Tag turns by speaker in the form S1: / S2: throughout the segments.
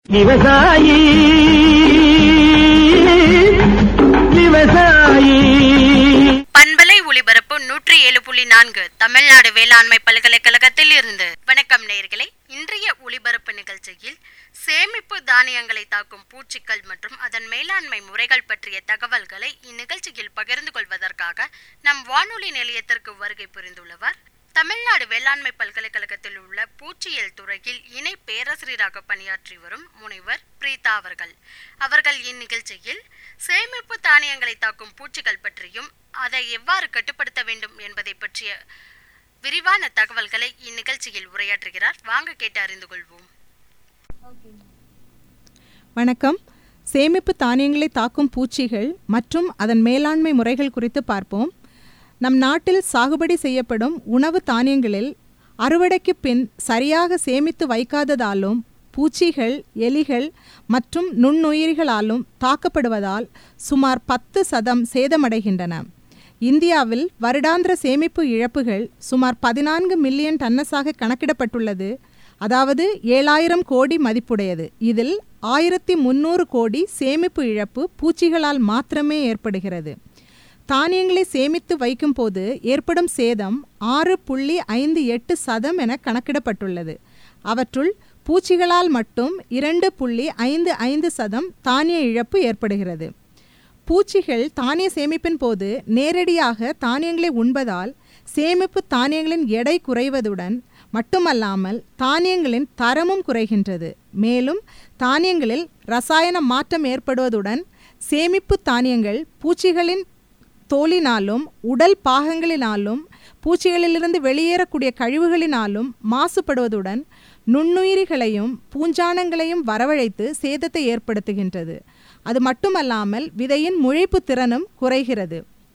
S1: விவசாயி விவசாயி
S2: பண்பலை ஒளிபரப்பு நூற்றி ஏழு புள்ளி நான்கு தமிழ்நாடு வேளாண்மை பல்கலைக்கழகத்தில் இருந்து வணக்கம் நேயர்களே இன்றைய ஒளிபரப்பு நிகழ்ச்சியில் சேமிப்பு தானியங்களை தாக்கும் பூச்சிகள் மற்றும் அதன் மேலாண்மை முறைகள் பற்றிய தகவல்களை இந்நிகழ்ச்சியில் பகிர்ந்து கொள்வதற்காக நம் வானொலி நிலையத்திற்கு வருகை புரிந்துள்ளவர் தமிழ்நாடு வேளாண்மை பல்கலைக்கழகத்தில் உள்ள பூச்சியியல் துறையில் இணை பேராசிரியராக பணியாற்றி வரும் முனைவர் பிரீதா அவர்கள் அவர்கள் இந்நிகழ்ச்சியில் சேமிப்பு தானியங்களை தாக்கும் பூச்சிகள் பற்றியும் அதை எவ்வாறு கட்டுப்படுத்த வேண்டும் என்பதை பற்றிய விரிவான தகவல்களை இந்நிகழ்ச்சியில் உரையாற்றுகிறார் வாங்க கேட்டு அறிந்து கொள்வோம்
S3: வணக்கம் சேமிப்பு தானியங்களை தாக்கும் பூச்சிகள் மற்றும் அதன் மேலாண்மை முறைகள் குறித்து பார்ப்போம் நம் நாட்டில் சாகுபடி செய்யப்படும் உணவு தானியங்களில் அறுவடைக்கு பின் சரியாக சேமித்து வைக்காததாலும் பூச்சிகள் எலிகள் மற்றும் நுண்ணுயிரிகளாலும் தாக்கப்படுவதால் சுமார் பத்து சதம் சேதமடைகின்றன இந்தியாவில் வருடாந்திர சேமிப்பு இழப்புகள் சுமார் பதினான்கு மில்லியன் டன்னஸாக கணக்கிடப்பட்டுள்ளது அதாவது ஏழாயிரம் கோடி மதிப்புடையது இதில் ஆயிரத்தி முந்நூறு கோடி சேமிப்பு இழப்பு பூச்சிகளால் மாத்திரமே ஏற்படுகிறது தானியங்களை சேமித்து வைக்கும்போது ஏற்படும் சேதம் ஆறு புள்ளி ஐந்து எட்டு சதம் என கணக்கிடப்பட்டுள்ளது அவற்றுள் பூச்சிகளால் மட்டும் இரண்டு புள்ளி ஐந்து ஐந்து சதம் தானிய இழப்பு ஏற்படுகிறது பூச்சிகள் தானிய சேமிப்பின் போது நேரடியாக தானியங்களை உண்பதால் சேமிப்பு தானியங்களின் எடை குறைவதுடன் மட்டுமல்லாமல் தானியங்களின் தரமும் குறைகின்றது மேலும் தானியங்களில் ரசாயன மாற்றம் ஏற்படுவதுடன் சேமிப்பு தானியங்கள் பூச்சிகளின் தோலினாலும் உடல் பாகங்களினாலும் பூச்சிகளிலிருந்து வெளியேறக்கூடிய கழிவுகளினாலும் மாசுபடுவதுடன் நுண்ணுயிரிகளையும் பூஞ்சானங்களையும் வரவழைத்து சேதத்தை ஏற்படுத்துகின்றது அது மட்டுமல்லாமல் விதையின் முளைப்பு திறனும் குறைகிறது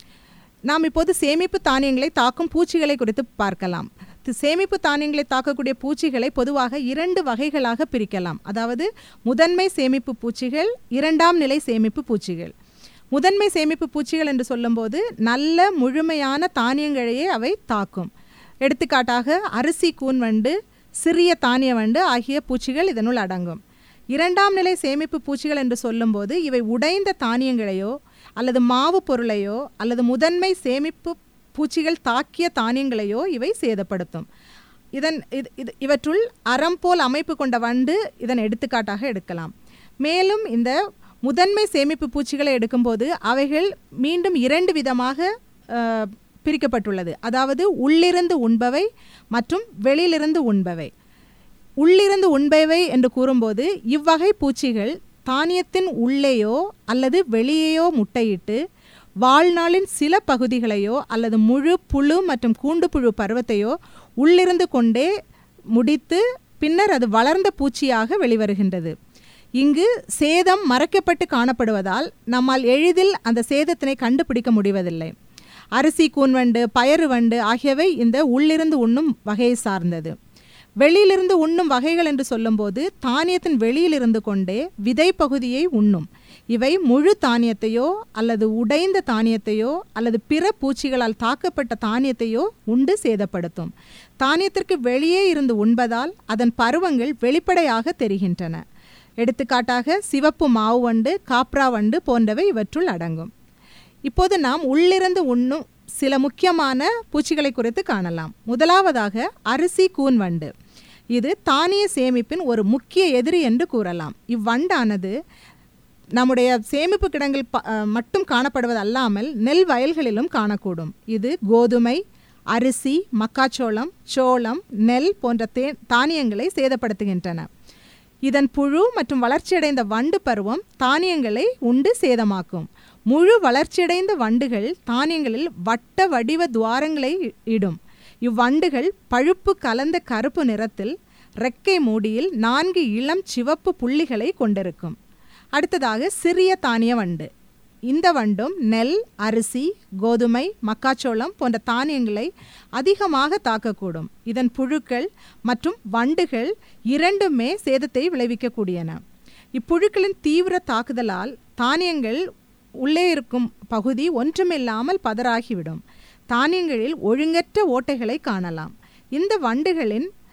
S3: நாம் இப்போது சேமிப்பு தானியங்களை தாக்கும் பூச்சிகளை குறித்து பார்க்கலாம் தி- சேமிப்பு தானியங்களை தாக்கக்கூடிய பூச்சிகளை பொதுவாக இரண்டு வகைகளாக பிரிக்கலாம் அதாவது முதன்மை சேமிப்பு பூச்சிகள் இரண்டாம் நிலை சேமிப்பு பூச்சிகள் முதன்மை சேமிப்பு பூச்சிகள் என்று சொல்லும்போது நல்ல முழுமையான தானியங்களையே அவை தாக்கும் எடுத்துக்காட்டாக அரிசி கூன் வண்டு சிறிய தானிய வண்டு ஆகிய பூச்சிகள் இதனுள் அடங்கும் இரண்டாம் நிலை சேமிப்பு பூச்சிகள் என்று சொல்லும்போது இவை உடைந்த தானியங்களையோ அல்லது மாவு பொருளையோ அல்லது முதன்மை சேமிப்பு பூச்சிகள் தாக்கிய தானியங்களையோ இவை சேதப்படுத்தும் இதன் இது இது இவற்றுள் அறம் போல் அமைப்பு கொண்ட வண்டு இதன் எடுத்துக்காட்டாக எடுக்கலாம் மேலும் இந்த முதன்மை சேமிப்பு பூச்சிகளை எடுக்கும்போது அவைகள் மீண்டும் இரண்டு விதமாக அஹ், பிரிக்கப்பட்டுள்ளது அதாவது உள்ளிருந்து உண்பவை மற்றும் வெளியிலிருந்து உண்பவை உள்ளிருந்து உண்பவை என்று கூறும்போது இவ்வகை பூச்சிகள் தானியத்தின் உள்ளேயோ அல்லது வெளியேயோ முட்டையிட்டு வாழ்நாளின் சில பகுதிகளையோ அல்லது முழு புழு மற்றும் கூண்டுப்புழு பருவத்தையோ உள்ளிருந்து கொண்டே முடித்து பின்னர் அது வளர்ந்த பூச்சியாக வெளிவருகின்றது இங்கு சேதம் மறைக்கப்பட்டு காணப்படுவதால் நம்மால் எளிதில் அந்த சேதத்தினை கண்டுபிடிக்க முடிவதில்லை அரிசி கூன்வண்டு பயறு வண்டு ஆகியவை இந்த உள்ளிருந்து உண்ணும் வகையை சார்ந்தது வெளியிலிருந்து உண்ணும் வகைகள் என்று சொல்லும்போது தானியத்தின் வெளியிலிருந்து கொண்டே விதை பகுதியை உண்ணும் இவை முழு தானியத்தையோ அல்லது உடைந்த தானியத்தையோ அல்லது பிற பூச்சிகளால் தாக்கப்பட்ட தானியத்தையோ உண்டு சேதப்படுத்தும் தானியத்திற்கு வெளியே இருந்து உண்பதால் அதன் பருவங்கள் வெளிப்படையாக தெரிகின்றன எடுத்துக்காட்டாக சிவப்பு மாவு வண்டு காப்ரா வண்டு போன்றவை இவற்றுள் அடங்கும் இப்போது நாம் உள்ளிருந்து உண்ணும் சில முக்கியமான பூச்சிகளை குறித்து காணலாம் முதலாவதாக அரிசி கூன் வண்டு இது தானிய சேமிப்பின் ஒரு முக்கிய எதிரி என்று கூறலாம் இவ்வண்டானது நம்முடைய சேமிப்பு கிடங்கில் ப- அஹ் மட்டும் காணப்படுவது அல்லாமல் நெல் வயல்களிலும் காணக்கூடும் இது கோதுமை அரிசி மக்காச்சோளம் சோளம் நெல் போன்ற தே தானியங்களை சேதப்படுத்துகின்றன இதன் புழு மற்றும் வளர்ச்சியடைந்த வண்டு பருவம் தானியங்களை உண்டு சேதமாக்கும் முழு வளர்ச்சியடைந்த வண்டுகள் தானியங்களில் வட்ட வடிவ துவாரங்களை இ- இடும் இவ்வண்டுகள் பழுப்பு கலந்த கருப்பு நிறத்தில் ரெக்கை மூடியில் நான்கு இளம் சிவப்பு புள்ளிகளை கொண்டிருக்கும் அடுத்ததாக சிறிய தானிய வண்டு இந்த வண்டும் நெல் அரிசி கோதுமை மக்காச்சோளம் போன்ற தானியங்களை அதிகமாக தாக்கக்கூடும் இதன் புழுக்கள் மற்றும் வண்டுகள் இரண்டுமே சேதத்தை விளைவிக்கக்கூடியன இப்புழுக்களின் தீவிர தாக்குதலால் தானியங்கள் உள்ளே இருக்கும் பகுதி ஒன்றுமில்லாமல் பதறாகிவிடும் தானியங்களில் ஒழுங்கற்ற ஓட்டைகளை காணலாம் இந்த வண்டுகளின்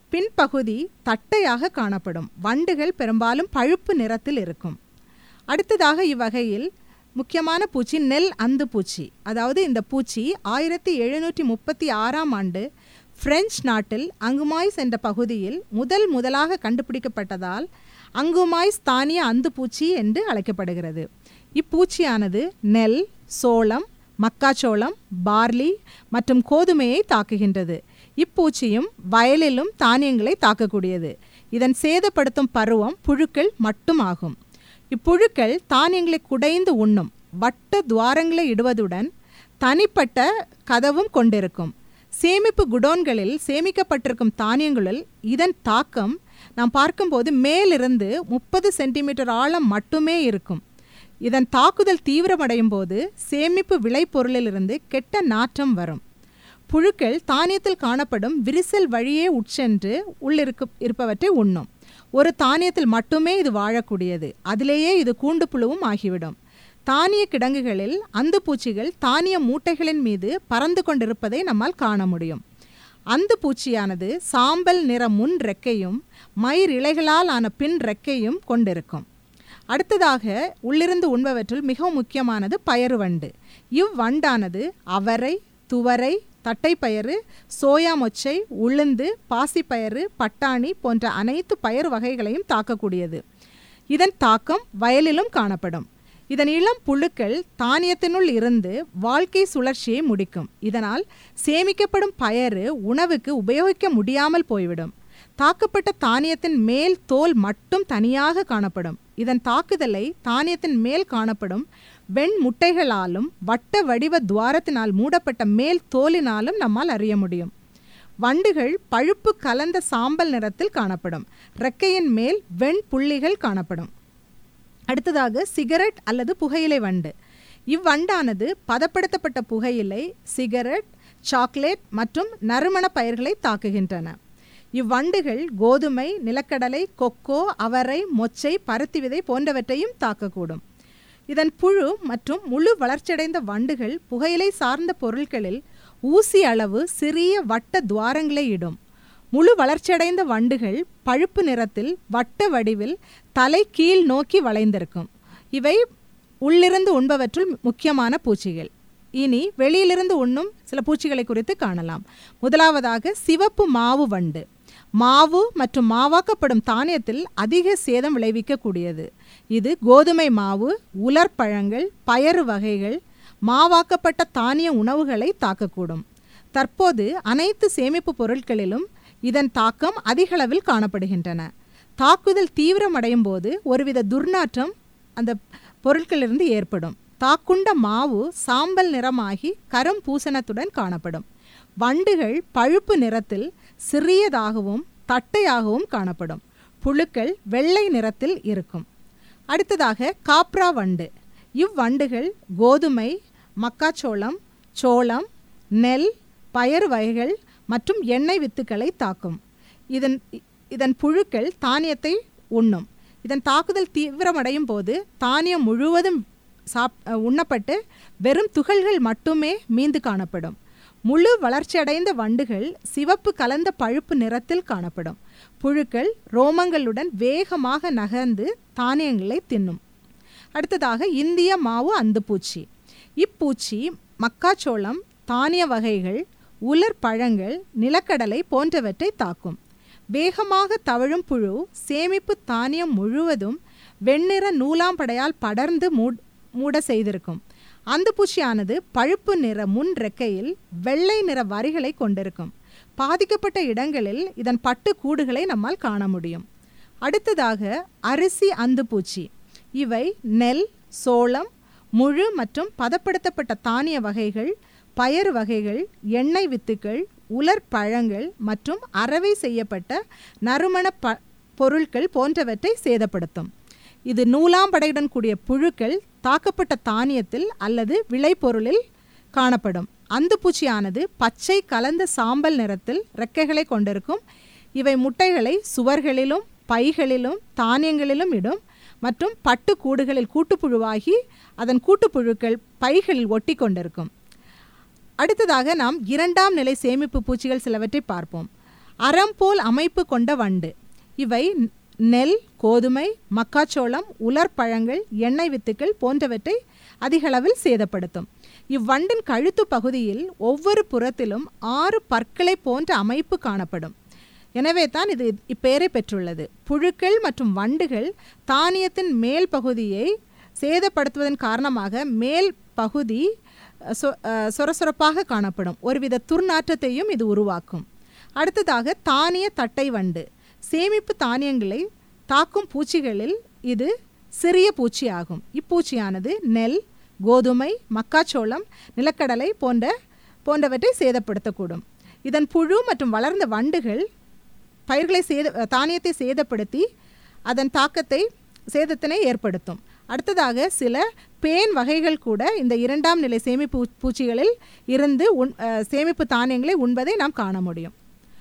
S3: பின்பகுதி தட்டையாக காணப்படும் வண்டுகள் பெரும்பாலும் பழுப்பு நிறத்தில் இருக்கும் அடுத்ததாக இவ்வகையில் முக்கியமான பூச்சி நெல் அந்து பூச்சி அதாவது இந்த பூச்சி ஆயிரத்தி எழுநூற்றி முப்பத்தி ஆறாம் ஆண்டு பிரெஞ்சு நாட்டில் அங்குமாய்ஸ் என்ற பகுதியில் முதல் முதலாக கண்டுபிடிக்கப்பட்டதால் அங்குமாய்ஸ் தானிய அந்து பூச்சி என்று அழைக்கப்படுகிறது இப்பூச்சியானது நெல் சோளம் மக்காச்சோளம் பார்லி மற்றும் கோதுமையை தாக்குகின்றது இப்பூச்சியும் வயலிலும் தானியங்களை தாக்கக்கூடியது இதன் சேதப்படுத்தும் பருவம் புழுக்கள் மட்டும் ஆகும் இப்புழுக்கள் தானியங்களை குடைந்து உண்ணும் வட்ட துவாரங்களை இடுவதுடன் தனிப்பட்ட கதவும் கொண்டிருக்கும் சேமிப்பு குடோன்களில் சேமிக்கப்பட்டிருக்கும் தானியங்களில் இதன் தாக்கம் நாம் பார்க்கும்போது மேலிருந்து முப்பது சென்டிமீட்டர் ஆழம் மட்டுமே இருக்கும் இதன் தாக்குதல் தீவிரமடையும் போது சேமிப்பு விளைபொருளிலிருந்து கெட்ட நாற்றம் வரும் புழுக்கள் தானியத்தில் காணப்படும் விரிசல் வழியே உட்சென்று உள்ளிருக்கு இருப்பவற்றை உண்ணும் ஒரு தானியத்தில் மட்டுமே இது வாழக்கூடியது அதிலேயே இது கூண்டு புழுவும் ஆகிவிடும் தானிய கிடங்குகளில் அந்து பூச்சிகள் தானிய மூட்டைகளின் மீது பறந்து கொண்டிருப்பதை நம்மால் காண முடியும் அந்து பூச்சியானது சாம்பல் நிற முன் ரெக்கையும் மயிர் இலைகளால் ஆன பின் ரெக்கையும் கொண்டிருக்கும் அடுத்ததாக உள்ளிருந்து உண்பவற்றில் மிகவும் முக்கியமானது பயறு வண்டு இவ்வண்டானது அவரை துவரை தட்டைப்பயறு சோயா மொச்சை உளுந்து பாசிப்பயறு பட்டாணி போன்ற அனைத்து பயறு வகைகளையும் தாக்கக்கூடியது இதன் தாக்கம் வயலிலும் காணப்படும் இதன் இளம் புழுக்கள் தானியத்தினுள் இருந்து வாழ்க்கை சுழற்சியை முடிக்கும் இதனால் சேமிக்கப்படும் பயறு உணவுக்கு உபயோகிக்க முடியாமல் போய்விடும் தாக்கப்பட்ட தானியத்தின் மேல் தோல் மட்டும் தனியாக காணப்படும் இதன் தாக்குதலை தானியத்தின் மேல் காணப்படும் வெண் முட்டைகளாலும் வட்ட வடிவ துவாரத்தினால் மூடப்பட்ட மேல் தோலினாலும் நம்மால் அறிய முடியும் வண்டுகள் பழுப்பு கலந்த சாம்பல் நிறத்தில் காணப்படும் ரெக்கையின் மேல் வெண் புள்ளிகள் காணப்படும் அடுத்ததாக சிகரெட் அல்லது புகையிலை வண்டு இவ்வண்டானது பதப்படுத்தப்பட்ட புகையிலை சிகரெட் சாக்லேட் மற்றும் நறுமண பயிர்களை தாக்குகின்றன இவ்வண்டுகள் கோதுமை நிலக்கடலை கொக்கோ அவரை மொச்சை பருத்தி விதை போன்றவற்றையும் தாக்கக்கூடும் இதன் புழு மற்றும் முழு வளர்ச்சியடைந்த வண்டுகள் புகையிலை சார்ந்த பொருட்களில் ஊசி அளவு சிறிய வட்ட துவாரங்களை இடும் முழு வளர்ச்சியடைந்த வண்டுகள் பழுப்பு நிறத்தில் வட்ட வடிவில் தலை கீழ் நோக்கி வளைந்திருக்கும் இவை உள்ளிருந்து உண்பவற்றுள் முக்கியமான பூச்சிகள் இனி வெளியிலிருந்து உண்ணும் சில பூச்சிகளை குறித்து காணலாம் முதலாவதாக சிவப்பு மாவு வண்டு மாவு மற்றும் மாவாக்கப்படும் தானியத்தில் அதிக சேதம் விளைவிக்கக்கூடியது இது கோதுமை மாவு உலர்பழங்கள் பயறு வகைகள் மாவாக்கப்பட்ட தானிய உணவுகளை தாக்கக்கூடும் தற்போது அனைத்து சேமிப்பு பொருட்களிலும் இதன் தாக்கம் அதிகளவில் காணப்படுகின்றன தாக்குதல் தீவிரமடையும் போது ஒருவித துர்நாற்றம் அந்த பொருட்களிலிருந்து ஏற்படும் தாக்குண்ட மாவு சாம்பல் நிறமாகி கரும் பூசணத்துடன் காணப்படும் வண்டுகள் பழுப்பு நிறத்தில் சிறியதாகவும் தட்டையாகவும் காணப்படும் புழுக்கள் வெள்ளை நிறத்தில் இருக்கும் அடுத்ததாக காப்ரா வண்டு இவ்வண்டுகள் கோதுமை மக்காச்சோளம் சோளம் நெல் பயறு வகைகள் மற்றும் எண்ணெய் வித்துக்களை தாக்கும் இதன் இதன் புழுக்கள் தானியத்தை உண்ணும் இதன் தாக்குதல் தீவிரமடையும் போது தானியம் முழுவதும் சாப் உண்ணப்பட்டு வெறும் துகள்கள் மட்டுமே மீந்து காணப்படும் முழு வளர்ச்சியடைந்த வண்டுகள் சிவப்பு கலந்த பழுப்பு நிறத்தில் காணப்படும் புழுக்கள் ரோமங்களுடன் வேகமாக நகர்ந்து தானியங்களை தின்னும் அடுத்ததாக இந்திய மாவு அந்துப்பூச்சி இப்பூச்சி மக்காச்சோளம் தானிய வகைகள் உலர் பழங்கள் நிலக்கடலை போன்றவற்றை தாக்கும் வேகமாக தவழும் புழு சேமிப்பு தானியம் முழுவதும் வெண்ணிற நூலாம்படையால் படர்ந்து மூட் மூட செய்திருக்கும் அந்த பூச்சியானது பழுப்பு நிற முன் ரெக்கையில் வெள்ளை நிற வரிகளை கொண்டிருக்கும் பாதிக்கப்பட்ட இடங்களில் இதன் பட்டு கூடுகளை நம்மால் காண முடியும் அடுத்ததாக அரிசி அந்துப்பூச்சி இவை நெல் சோளம் முழு மற்றும் பதப்படுத்தப்பட்ட தானிய வகைகள் பயறு வகைகள் எண்ணெய் வித்துக்கள் உலர் பழங்கள் மற்றும் அரவை செய்யப்பட்ட நறுமண ப பொருட்கள் போன்றவற்றை சேதப்படுத்தும் இது நூலாம்படையுடன் கூடிய புழுக்கள் தாக்கப்பட்ட தானியத்தில் அல்லது விளைபொருளில் காணப்படும் அந்த பூச்சியானது பச்சை கலந்த சாம்பல் நிறத்தில் ரெக்கைகளை கொண்டிருக்கும் இவை முட்டைகளை சுவர்களிலும் பைகளிலும் தானியங்களிலும் இடும் மற்றும் பட்டு கூடுகளில் கூட்டுப்புழுவாகி அதன் கூட்டுப்புழுக்கள் பைகளில் ஒட்டி கொண்டிருக்கும் அடுத்ததாக நாம் இரண்டாம் நிலை சேமிப்பு பூச்சிகள் சிலவற்றை பார்ப்போம் அறம் போல் அமைப்பு கொண்ட வண்டு இவை நெல் கோதுமை மக்காச்சோளம் உலர் பழங்கள் எண்ணெய் வித்துக்கள் போன்றவற்றை அதிகளவில் சேதப்படுத்தும் இவ்வண்டின் கழுத்து பகுதியில் ஒவ்வொரு புறத்திலும் ஆறு பற்களை போன்ற அமைப்பு காணப்படும் எனவே தான் இது இப்பெயரை பெற்றுள்ளது புழுக்கள் மற்றும் வண்டுகள் தானியத்தின் மேல் பகுதியை சேதப்படுத்துவதன் காரணமாக மேல் பகுதி சொ அஹ் சொரசொரப்பாக காணப்படும் ஒருவித துர்நாற்றத்தையும் இது உருவாக்கும் அடுத்ததாக தானிய தட்டை வண்டு சேமிப்பு தானியங்களை தாக்கும் பூச்சிகளில் இது சிறிய பூச்சி ஆகும் இப்பூச்சியானது நெல் கோதுமை மக்காச்சோளம் நிலக்கடலை போன்ற போன்றவற்றை சேதப்படுத்தக்கூடும் இதன் புழு மற்றும் வளர்ந்த வண்டுகள் பயிர்களை சேத தானியத்தை சேதப்படுத்தி அதன் தாக்கத்தை சேதத்தினை ஏற்படுத்தும் அடுத்ததாக சில பேன் வகைகள் கூட இந்த இரண்டாம் நிலை சேமிப்பு பூச்சிகளில் இருந்து உண் அஹ், சேமிப்பு தானியங்களை உண்பதை நாம் காண முடியும்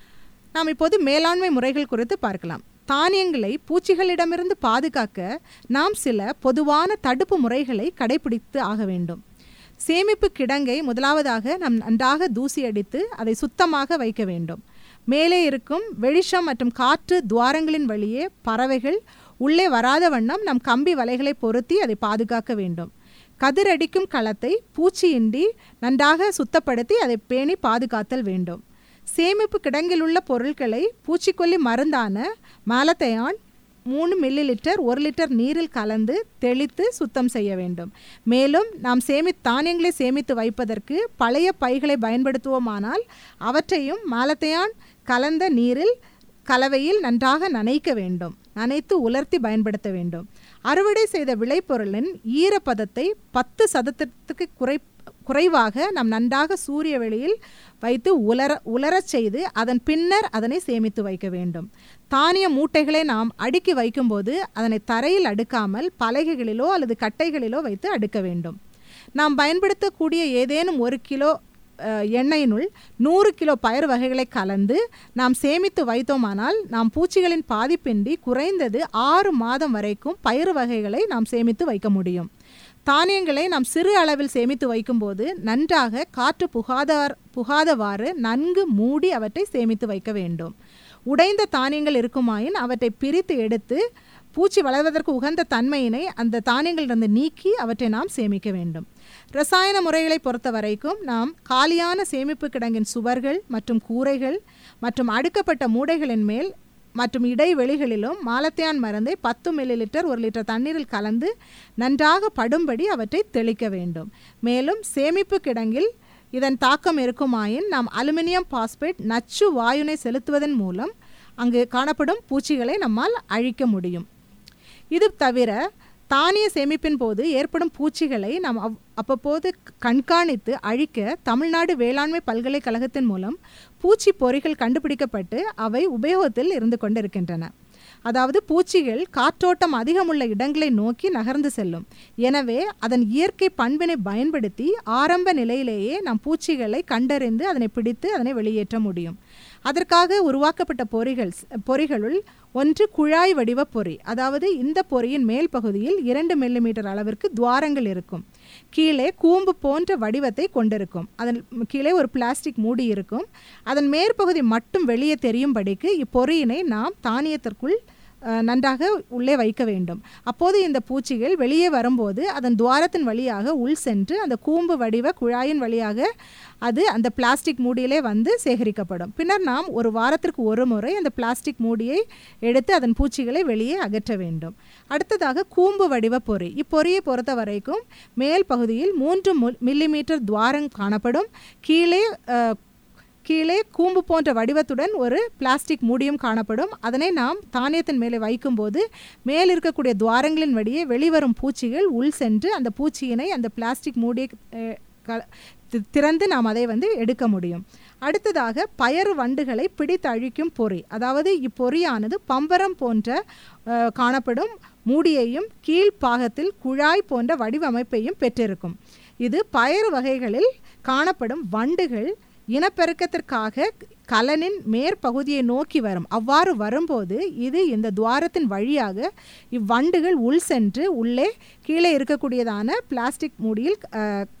S3: நாம் இப்போது மேலாண்மை முறைகள் குறித்து பார்க்கலாம் தானியங்களை பூச்சிகளிடமிருந்து பாதுகாக்க நாம் சில பொதுவான தடுப்பு முறைகளை கடைபிடித்து ஆக வேண்டும் சேமிப்பு கிடங்கை முதலாவதாக நாம் நன்றாக தூசி அடித்து அதை சுத்தமாக வைக்க வேண்டும் மேலே இருக்கும் வெளிச்சம் மற்றும் காற்று துவாரங்களின் வழியே பறவைகள் உள்ளே வராத வண்ணம் நம் கம்பி வலைகளை பொருத்தி அதை பாதுகாக்க வேண்டும் கதிரடிக்கும் களத்தை பூச்சியின்றி நன்றாக சுத்தப்படுத்தி அதை பேணி பாதுகாத்தல் வேண்டும் சேமிப்பு கிடங்கில் உள்ள பொருட்களை பூச்சிக்கொல்லி மருந்தான மாலத்தையான் மூணு மில்லி லிட்டர் ஒரு லிட்டர் நீரில் கலந்து தெளித்து சுத்தம் செய்ய வேண்டும் மேலும் நாம் சேமி தானியங்களை சேமித்து வைப்பதற்கு பழைய பைகளை பயன்படுத்துவோமானால் அவற்றையும் மாலத்தையான் கலந்த நீரில் கலவையில் நன்றாக நனைக்க வேண்டும் நனைத்து உலர்த்தி பயன்படுத்த வேண்டும் அறுவடை செய்த விளைபொருளின் ஈரப்பதத்தை பத்து சதத்திற்கு குறை குறைவாக நாம் நன்றாக சூரிய வெளியில் வைத்து உலர உலரச் செய்து அதன் பின்னர் அதனை சேமித்து வைக்க வேண்டும் தானிய மூட்டைகளை நாம் அடுக்கி வைக்கும்போது அதனை தரையில் அடுக்காமல் பலகைகளிலோ அல்லது கட்டைகளிலோ வைத்து அடுக்க வேண்டும் நாம் பயன்படுத்தக்கூடிய ஏதேனும் ஒரு கிலோ அஹ், எண்ணெயினுள் நூறு கிலோ பயிர் வகைகளை கலந்து நாம் சேமித்து வைத்தோமானால் நாம் பூச்சிகளின் பாதிப்பின்றி குறைந்தது ஆறு மாதம் வரைக்கும் பயிர் வகைகளை நாம் சேமித்து வைக்க முடியும் தானியங்களை நாம் சிறு அளவில் சேமித்து வைக்கும்போது நன்றாக காற்று புகாதார் புகாதவாறு நன்கு மூடி அவற்றை சேமித்து வைக்க வேண்டும் உடைந்த தானியங்கள் இருக்குமாயின் அவற்றை பிரித்து எடுத்து பூச்சி வளர்வதற்கு உகந்த தன்மையினை அந்த தானியங்களிலிருந்து நீக்கி அவற்றை நாம் சேமிக்க வேண்டும் ரசாயன முறைகளை பொறுத்த வரைக்கும் நாம் காலியான சேமிப்பு கிடங்கின் சுவர்கள் மற்றும் கூரைகள் மற்றும் அடுக்கப்பட்ட மூடைகளின் மேல் மற்றும் இடைவெளிகளிலும் மாலத்தியான் மருந்தை பத்து மில்லி லிட்டர் ஒரு லிட்டர் தண்ணீரில் கலந்து நன்றாக படும்படி அவற்றை தெளிக்க வேண்டும் மேலும் சேமிப்பு கிடங்கில் இதன் தாக்கம் இருக்குமாயின் நாம் அலுமினியம் பாஸ்பேட் நச்சு வாயுனை செலுத்துவதன் மூலம் அங்கு காணப்படும் பூச்சிகளை நம்மால் அழிக்க முடியும் இது தவிர தானிய சேமிப்பின் போது ஏற்படும் பூச்சிகளை நாம் அவ் அவ்வப்போது கண்காணித்து அழிக்க தமிழ்நாடு வேளாண்மை பல்கலைக்கழகத்தின் மூலம் பூச்சி பொறிகள் கண்டுபிடிக்கப்பட்டு அவை உபயோகத்தில் இருந்து கொண்டிருக்கின்றன அதாவது பூச்சிகள் காற்றோட்டம் அதிகமுள்ள இடங்களை நோக்கி நகர்ந்து செல்லும் எனவே அதன் இயற்கை பண்பினை பயன்படுத்தி ஆரம்ப நிலையிலேயே நாம் பூச்சிகளை கண்டறிந்து அதனை பிடித்து அதனை வெளியேற்ற முடியும் அதற்காக உருவாக்கப்பட்ட பொறிகள் பொறிகளுள் ஒன்று குழாய் வடிவ பொறி அதாவது இந்த பொறியின் மேல் பகுதியில் இரண்டு மில்லிமீட்டர் அளவிற்கு துவாரங்கள் இருக்கும் கீழே கூம்பு போன்ற வடிவத்தை கொண்டிருக்கும் அதன் கீழே ஒரு பிளாஸ்டிக் மூடி இருக்கும் அதன் மேற்பகுதி மட்டும் வெளியே தெரியும்படிக்கு இப்பொறியினை நாம் தானியத்திற்குள் அஹ், நன்றாக உள்ளே வைக்க வேண்டும் அப்போது இந்த பூச்சிகள் வெளியே வரும்போது அதன் துவாரத்தின் வழியாக உள் சென்று அந்த கூம்பு வடிவ குழாயின் வழியாக அது அந்த பிளாஸ்டிக் மூடியிலே வந்து சேகரிக்கப்படும் பின்னர் நாம் ஒரு வாரத்திற்கு ஒரு முறை அந்த பிளாஸ்டிக் மூடியை எடுத்து அதன் பூச்சிகளை வெளியே அகற்ற வேண்டும் அடுத்ததாக கூம்பு வடிவ பொறி இப்பொறியை பொறுத்த வரைக்கும் மேல் பகுதியில் மூன்று மில்லிமீட்டர் துவாரம் காணப்படும் கீழே அஹ், கீழே கூம்பு போன்ற வடிவத்துடன் ஒரு பிளாஸ்டிக் மூடியும் காணப்படும் அதனை நாம் தானியத்தின் மேலே வைக்கும்போது மேல் இருக்கக்கூடிய துவாரங்களின் வழியே வெளிவரும் பூச்சிகள் உள் சென்று அந்த பூச்சியினை அந்த பிளாஸ்டிக் மூடியை அஹ், க- தி- திறந்து நாம் அதை வந்து எடுக்க முடியும் அடுத்ததாக பயறு வண்டுகளை பிடித்து அழிக்கும் பொறி அதாவது இப்பொறியானது பம்பரம் போன்ற அஹ், காணப்படும் மூடியையும் கீழ்ப்பாகத்தில் குழாய் போன்ற வடிவமைப்பையும் பெற்றிருக்கும் இது பயறு வகைகளில் காணப்படும் வண்டுகள் இனப்பெருக்கத்திற்காக கலனின் மேற்பகுதியை நோக்கி வரும் அவ்வாறு வரும்போது இது இந்த துவாரத்தின் வழியாக இவ்வண்டுகள் உள் சென்று உள்ளே கீழே இருக்கக்கூடியதான பிளாஸ்டிக் மூடியில் அஹ்,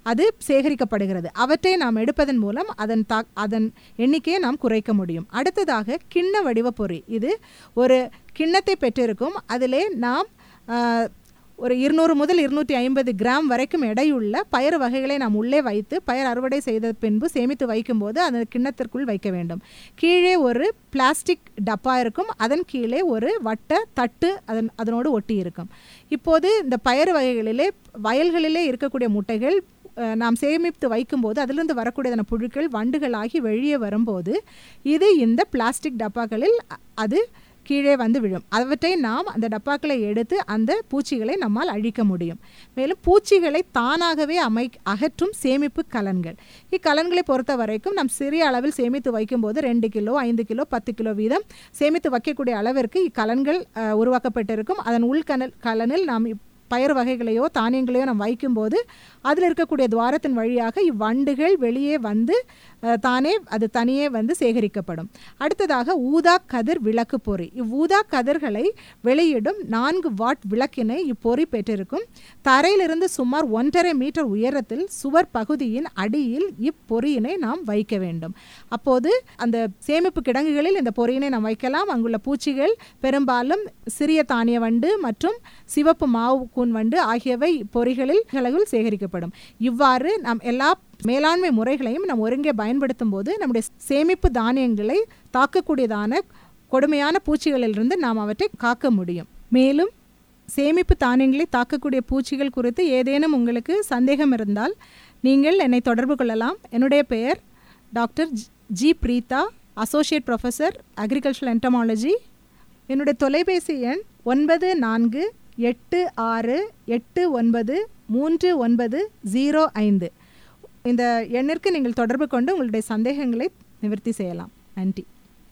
S3: அது சேகரிக்கப்படுகிறது அவற்றை நாம் எடுப்பதன் மூலம் அதன் தா அதன் எண்ணிக்கையை நாம் குறைக்க முடியும் அடுத்ததாக கிண்ண வடிவ பொறி இது ஒரு கிண்ணத்தை பெற்றிருக்கும் அதிலே நாம் ஆஹ், ஒரு இருநூறு முதல் இருநூற்றி ஐம்பது கிராம் வரைக்கும் எடையுள்ள பயறு வகைகளை நாம் உள்ளே வைத்து பயர் அறுவடை செய்த பின்பு சேமித்து வைக்கும்போது அந்த கிண்ணத்திற்குள் வைக்க வேண்டும் கீழே ஒரு பிளாஸ்டிக் டப்பா இருக்கும் அதன் கீழே ஒரு வட்ட தட்டு அதன் அதனோடு ஒட்டி இருக்கும் இப்போது இந்த பயறு வகைகளிலே வயல்களிலே இருக்கக்கூடிய முட்டைகள் அஹ், நாம் சேமித்து வைக்கும்போது அதிலிருந்து வரக்கூடியதான புழுக்கள் வண்டுகளாகி வெளியே வரும்போது இது இந்த பிளாஸ்டிக் டப்பாக்களில் அ- அது கீழே வந்து விழும் அவற்றை நாம் அந்த டப்பாக்களை எடுத்து அந்த பூச்சிகளை நம்மால் அழிக்க முடியும் மேலும் பூச்சிகளை தானாகவே அமை அகற்றும் சேமிப்பு கலன்கள் இக்கலன்களை பொறுத்த வரைக்கும் நாம் சிறிய அளவில் சேமித்து வைக்கும்போது ரெண்டு கிலோ ஐந்து கிலோ பத்து கிலோ வீதம் சேமித்து வைக்கக்கூடிய அளவிற்கு இக்கலன்கள் அஹ், உருவாக்கப்பட்டிருக்கும் அதன் உள்கனல் கலனில் நாம் இப்- பயிர் வகைகளையோ தானியங்களையோ நாம் வைக்கும்போது அதில் இருக்கக்கூடிய துவாரத்தின் வழியாக இவ்வண்டுகள் வெளியே வந்து அஹ், தானே அது தனியே வந்து சேகரிக்கப்படும் அடுத்ததாக ஊதா கதிர் விளக்கு பொறி இவ்வூதா கதிர்களை வெளியிடும் நான்கு வாட் விளக்கினை இப்பொறி பெற்றிருக்கும் தரையிலிருந்து சுமார் ஒன்றரை மீட்டர் உயரத்தில் சுவர் பகுதியின் அடியில் இப்பொறியினை நாம் வைக்க வேண்டும் அப்போது அந்த சேமிப்பு கிடங்குகளில் இந்த பொறியினை நாம் வைக்கலாம் அங்குள்ள பூச்சிகள் பெரும்பாலும் சிறிய தானிய வண்டு மற்றும் சிவப்பு மாவு கூன் வண்டு ஆகியவை பொறிகளில் அளவில் சேகரிக்கப்படும் இவ்வாறு நாம் எல்லா மேலாண்மை முறைகளையும் நாம் ஒருங்கே பயன்படுத்தும் போது நம்முடைய சேமிப்பு தானியங்களை தாக்கக்கூடியதான கொடுமையான பூச்சிகளிலிருந்து நாம் அவற்றை காக்க முடியும் மேலும் சேமிப்பு தானியங்களை தாக்கக்கூடிய பூச்சிகள் குறித்து ஏதேனும் உங்களுக்கு சந்தேகம் இருந்தால் நீங்கள் என்னை தொடர்பு கொள்ளலாம் என்னுடைய பெயர் doctor G- G Preetha associate professor agricultural entomology என்னுடைய தொலைபேசி எண் ஒன்பது நான்கு எட்டு ஆறு எட்டு ஒன்பது மூன்று ஒன்பது ஜீரோ ஐந்து இந்த எண்ணிற்கு நீங்கள் தொடர்பு கொண்டு உங்களுடைய சந்தேகங்களை நிவர்த்தி செய்யலாம் நன்றி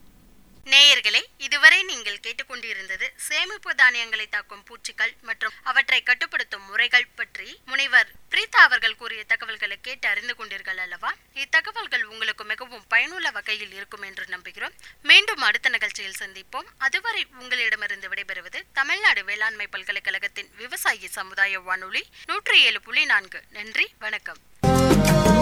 S2: நேயர்களே இதுவரை நீங்கள் கேட்டுக்கொண்டிருந்தது சேமிப்பு தானியங்களை தாக்கும் பூச்சிகள் மற்றும் அவற்றை கட்டுப்படுத்தும் முறைகள் பற்றி முனைவர் பிரீதா அவர்கள் கூறிய தகவல்களை கேட்டு அறிந்து கொண்டீர்கள் அல்லவா இத்தகவல்கள் உங்களுக்கு மிகவும் பயனுள்ள வகையில் இருக்கும் என்று நம்புகிறோம் மீண்டும் அடுத்த நிகழ்ச்சியில் சந்திப்போம் அதுவரை உங்களிடமிருந்து விடைபெறுவது தமிழ்நாடு வேளாண்மை பல்கலைக்கழகத்தின் விவசாயி சமுதாய வானொலி நூற்றி ஏழு புள்ளி நான்கு நன்றி வணக்கம்